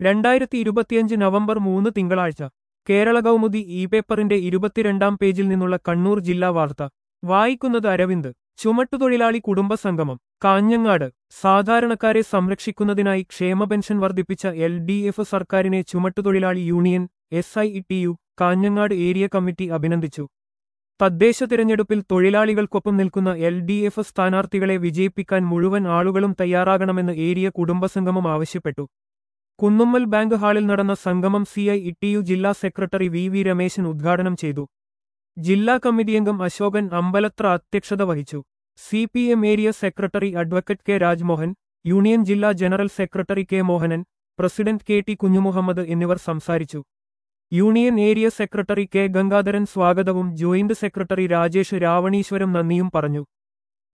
രണ്ടായിരത്തി ഇരുപത്തിയഞ്ച് നവംബർ മൂന്ന് തിങ്കളാഴ്ച കേരള കൗമുദി ഇ പേപ്പറിന്റെ ഇരുപത്തിരണ്ടാം പേജിൽ നിന്നുള്ള കണ്ണൂർ ജില്ലാ വാർത്ത വായിക്കുന്നത് അരവിന്ദ് ചുമട്ടുതൊഴിലാളി കുടുംബ സംഗമം കാഞ്ഞങ്ങാട് സാധാരണക്കാരെ സംരക്ഷിക്കുന്നതിനായി ക്ഷേമ പെൻഷൻ വർദ്ധിപ്പിച്ച എൽ ഡി എഫ് സർക്കാരിനെ ചുമട്ടുതൊഴിലാളി union S I T U Kanhangad area committee അഭിനന്ദിച്ചു തദ്ദേശ തിരഞ്ഞെടുപ്പിൽ തൊഴിലാളികൾക്കൊപ്പം നിൽക്കുന്ന എൽ ഡി എഫ് സ്ഥാനാർത്ഥികളെ വിജയിപ്പിക്കാൻ മുഴുവൻ ആളുകളും തയ്യാറാകണമെന്ന് ഏരിയ കുടുംബസംഗമം ആവശ്യപ്പെട്ടു കുന്നുമ്മൽ ബാങ്ക് ഹാളിൽ നടന്ന സംഗമം സി ഐ ഇട്ടിയു ജില്ലാ സെക്രട്ടറി വി വി രമേശൻ ഉദ്ഘാടനം ചെയ്തു ജില്ലാ കമ്മിറ്റി അംഗം അശോകൻ അമ്പലത്ര അധ്യക്ഷത വഹിച്ചു C P M area secretary advocate K Rajmohan union ജില്ലാ general secretary K Mohanan president K T Kunjumuhammad എന്നിവർ സംസാരിച്ചു union area secretary K Gangadharan സ്വാഗതവും ജോയിന്റ് സെക്രട്ടറി രാജേഷ് രാവണീശ്വരം നന്ദിയും പറഞ്ഞു